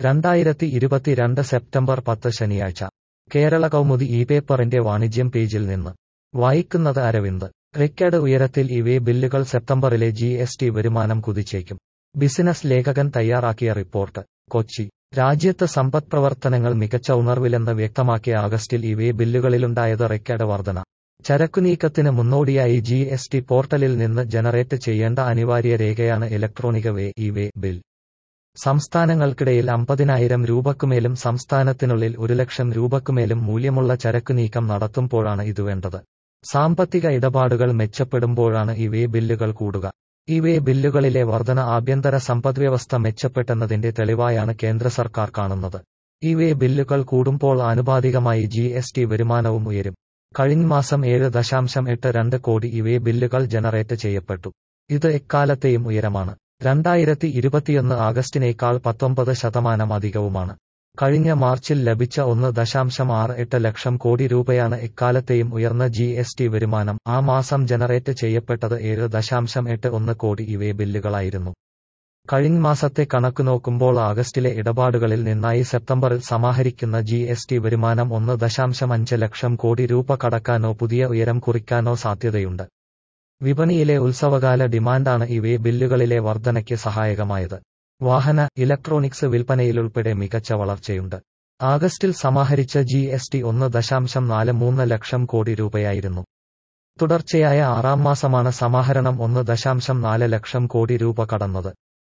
രണ്ടായിരത്തി ഇരുപത്തിരണ്ട് സെപ്റ്റംബർ പത്ത് ശനിയാഴ്ച കേരള കൗമുദി ഈ പേപ്പറിന്റെ വാണിജ്യം പേജിൽ നിന്ന് വായിക്കുന്നത് അരവിന്ദ് റെക്കോർഡ് ഉയരത്തിൽ ഇവേ ബില്ലുകൾ സെപ്റ്റംബറിലെ ജി എസ് ടി വരുമാനം കുതിച്ചേക്കും ബിസിനസ് ലേഖകൻ തയ്യാറാക്കിയ റിപ്പോർട്ട് കൊച്ചി രാജ്യത്ത് സമ്പദ് പ്രവർത്തനങ്ങൾ മികച്ച ഉണർവിലെന്ന് വ്യക്തമാക്കിയ ആഗസ്റ്റിൽ ഇവേ ബില്ലുകളിലുണ്ടായത് റെക്കോർഡ് വർധന ചരക്കുനീക്കത്തിന് മുന്നോടിയായി ജി എസ് ടി പോർട്ടലിൽ നിന്ന് ജനറേറ്റ് ചെയ്യേണ്ട അനിവാര്യ രേഖയാണ് electronic way e way bill സംസ്ഥാനങ്ങൾക്കിടയിൽ അമ്പതിനായിരം രൂപക്കുമേലും സംസ്ഥാനത്തിനുള്ളിൽ ഒരു ലക്ഷം രൂപക്കുമേലും മൂല്യമുള്ള ചരക്ക് നീക്കം നടത്തുമ്പോഴാണ് ഇത് വേണ്ടത് സാമ്പത്തിക ഇടപാടുകൾ മെച്ചപ്പെടുമ്പോഴാണ് ഈ വേ ബില്ലുകൾ കൂടുക ഈ വേ ബില്ലുകളിലെ വർധന ആഭ്യന്തര സമ്പദ്വ്യവസ്ഥ മെച്ചപ്പെട്ടെന്നതിന്റെ തെളിവായാണ് കേന്ദ്ര സർക്കാർ കാണുന്നത് ഈ വേ ബില്ലുകൾ കൂടുമ്പോൾ ആനുപാതികമായി ജി എസ് ടി വരുമാനവും ഉയരും കഴിഞ്ഞ മാസം ഏഴ് ദശാംശം എട്ട് രണ്ട് കോടി ഇവേ ബില്ലുകൾ ജനറേറ്റ് ചെയ്യപ്പെട്ടു ഇത് എക്കാലത്തെയും ഉയരമാണ് രണ്ടായിരത്തി ഇരുപത്തിയൊന്ന് ആഗസ്റ്റിനേക്കാൾ പത്തൊമ്പത് ശതമാനം അധികവുമാണ് കഴിഞ്ഞ മാർച്ചിൽ ലഭിച്ച ഒന്ന് ദശാംശം ആറ് എട്ട് ലക്ഷം കോടി രൂപയാണ് എക്കാലത്തെയും ഉയർന്ന ജി എസ് ടി വരുമാനം ആ മാസം ജനറേറ്റ് ചെയ്യപ്പെട്ടത് ഏഴ് ദശാംശം എട്ട് ഒന്ന് കോടി ഇവേ ബില്ലുകളായിരുന്നു കഴിഞ്ഞ മാസത്തെ കണക്ക് നോക്കുമ്പോൾ ആഗസ്റ്റിലെ ഇടപാടുകളിൽ നിന്നായി സെപ്റ്റംബറിൽ സമാഹരിക്കുന്ന ജി എസ് ടി വരുമാനം ഒന്ന് ദശാംശം അഞ്ച് ലക്ഷം കോടി രൂപ കടക്കാനോ പുതിയ ഉയരം കുറിക്കാനോ സാധ്യതയുണ്ട് വിപണിയിലെ ഉത്സവകാല ഡിമാൻഡാണ് ഇവേ ബില്ലുകളിലെ വർധനയ്ക്ക് സഹായകമായത് വാഹന ഇലക്ട്രോണിക്സ് വിൽപ്പനയിലുൾപ്പെടെ മികച്ച വളർച്ചയുണ്ട് ആഗസ്റ്റിൽ സമാഹരിച്ച ജി എസ് ടി ഒന്ന് ദശാംശം നാല് മൂന്ന് ലക്ഷം കോടി രൂപയായിരുന്നു തുടർച്ചയായ ആറാം മാസമാണ് സമാഹരണം ഒന്ന് ദശാംശം നാല് ലക്ഷം കോടി രൂപ കടന്നത്